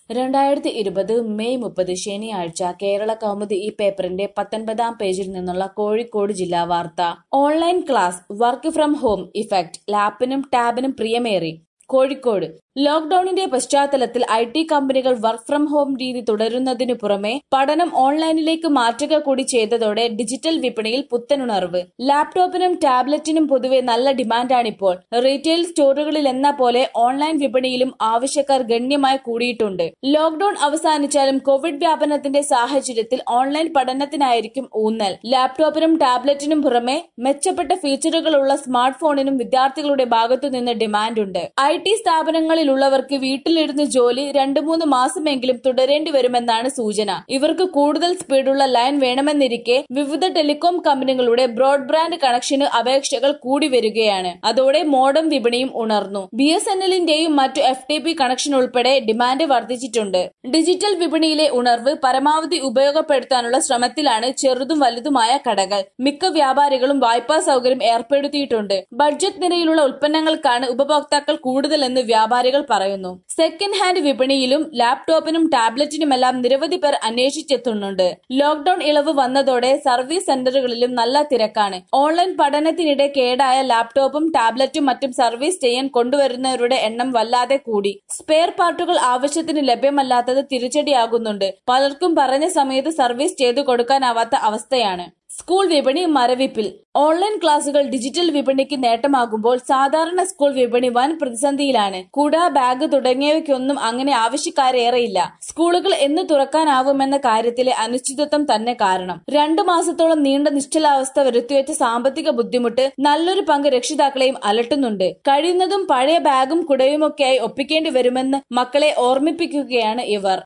രണ്ടായിരത്തി ഇരുപത് മെയ് മുപ്പത് ശനിയാഴ്ച കേരള കൗമുദി ഈ പേപ്പറിന്റെ പത്തൊൻപതാം പേജിൽ നിന്നുള്ള കോഴിക്കോട് ജില്ലാ വാർത്ത online class work from home effect ലാപ്പിനും ടാബിനും പ്രിയമേറി കോഴിക്കോട് ലോക്ഡൌണിന്റെ പശ്ചാത്തലത്തിൽ ഐ ടി കമ്പനികൾ വർക്ക് ഫ്രം ഹോം രീതി തുടരുന്നതിനു പുറമെ പഠനം ഓൺലൈനിലേക്ക് മാറ്റുക കൂടി ചെയ്തതോടെ ഡിജിറ്റൽ വിപണിയിൽ പുത്തനുണർവ് ലാപ്ടോപ്പിനും ടാബ്ലറ്റിനും പൊതുവെ നല്ല ഡിമാൻഡാണിപ്പോൾ റീറ്റെയിൽ സ്റ്റോറുകളിൽ എന്ന പോലെ ഓൺലൈൻ വിപണിയിലും ആവശ്യക്കാർ ഗണ്യമായി കൂടിയിട്ടുണ്ട് ലോക്ഡൌൺ അവസാനിച്ചാലും കോവിഡ് വ്യാപനത്തിന്റെ സാഹചര്യത്തിൽ ഓൺലൈൻ പഠനത്തിനായിരിക്കും ഊന്നൽ ലാപ്ടോപ്പിനും ടാബ്ലറ്റിനും പുറമെ മെച്ചപ്പെട്ട ഫീച്ചറുകളുള്ള സ്മാർട്ട് ഫോണിനും വിദ്യാർത്ഥികളുടെ ഭാഗത്തുനിന്ന് ഡിമാൻഡുണ്ട് ഐ ടി സ്ഥാപനങ്ങളിലുള്ളവർക്ക് വീട്ടിലിരുന്ന് ജോലി രണ്ടു മൂന്ന് മാസമെങ്കിലും തുടരേണ്ടി വരുമെന്നാണ് സൂചന ഇവർക്ക് കൂടുതൽ സ്പീഡുള്ള ലൈൻ വേണമെന്നിരിക്കെ വിവിധ ടെലികോം കമ്പനികളുടെ ബ്രോഡ്ബാൻഡ് കണക്ഷന് അപേക്ഷകൾ കൂടി വരികയാണ് അതോടെ മോഡം വിപണിയും ഉണർന്നു ബി എസ് എൻ എല്ലിന്റെയും മറ്റു എഫ് ടി പി കണക്ഷൻ ഉൾപ്പെടെ ഡിമാൻഡ് വർദ്ധിച്ചിട്ടുണ്ട് ഡിജിറ്റൽ വിപണിയിലെ ഉണർവ് പരമാവധി ഉപയോഗപ്പെടുത്താനുള്ള ശ്രമത്തിലാണ് ചെറുതും വലുതുമായ കടകൾ മിക്ക വ്യാപാരികളും വായ്പാ സൗകര്യം ഏർപ്പെടുത്തിയിട്ടുണ്ട് ബഡ്ജറ്റ് നിരയിലുള്ള ഉൽപ്പന്നങ്ങൾക്കാണ് ഉപഭോക്താക്കൾ കൂടുതലെന്ന് വ്യാപാരികൾ പറയുന്നു സെക്കൻഡ് ഹാൻഡ് വിപണിയിലും ലാപ്ടോപ്പിനും ടാബ്ലറ്റിനുമെല്ലാം നിരവധി പേർ അന്വേഷിച്ചെത്തുന്നുണ്ട് ലോക്ഡൌൺ ഇളവ് വന്നതോടെ സർവീസ് സെന്ററുകളിലും നല്ല തിരക്കാണ് ഓൺലൈൻ പഠനത്തിനിടെ കേടായ ലാപ്ടോപ്പും ടാബ്ലറ്റും മറ്റും സർവീസ് ചെയ്യാൻ കൊണ്ടുവരുന്നവരുടെ എണ്ണം വല്ലാതെ കൂടി സ്പെയർ പാർട്ടുകൾ ആവശ്യത്തിന് ലഭ്യമല്ലാത്തത് തിരിച്ചടിയാകുന്നുണ്ട് പലർക്കും പറഞ്ഞ സമയത്ത് സർവീസ് ചെയ്തു കൊടുക്കാനാവാത്ത അവസ്ഥയാണ് സ്കൂൾ വിപണി മരവിപ്പിൽ ഓൺലൈൻ ക്ലാസുകൾ ഡിജിറ്റൽ വിപണിക്ക് നേട്ടമാകുമ്പോൾ സാധാരണ സ്കൂൾ വിപണി വൻ പ്രതിസന്ധിയിലാണ് കുട ബാഗ് തുടങ്ങിയവയ്ക്കൊന്നും അങ്ങനെ ആവശ്യക്കാരേറെയില്ല സ്കൂളുകൾ എന്ന് തുറക്കാനാവുമെന്ന കാര്യത്തിലെ അനിശ്ചിതത്വം തന്നെ കാരണം രണ്ടു മാസത്തോളം നീണ്ട നിശ്ചലാവസ്ഥ വരുത്തിവെച്ച സാമ്പത്തിക ബുദ്ധിമുട്ട് നല്ലൊരു പങ്ക് രക്ഷിതാക്കളെയും അലട്ടുന്നുണ്ട് കഴിയുന്നതും പഴയ ബാഗും കുടയുമൊക്കെയായി ഒപ്പിക്കേണ്ടി വരുമെന്ന് മക്കളെ ഓർമ്മിപ്പിക്കുകയാണ് ഇവർ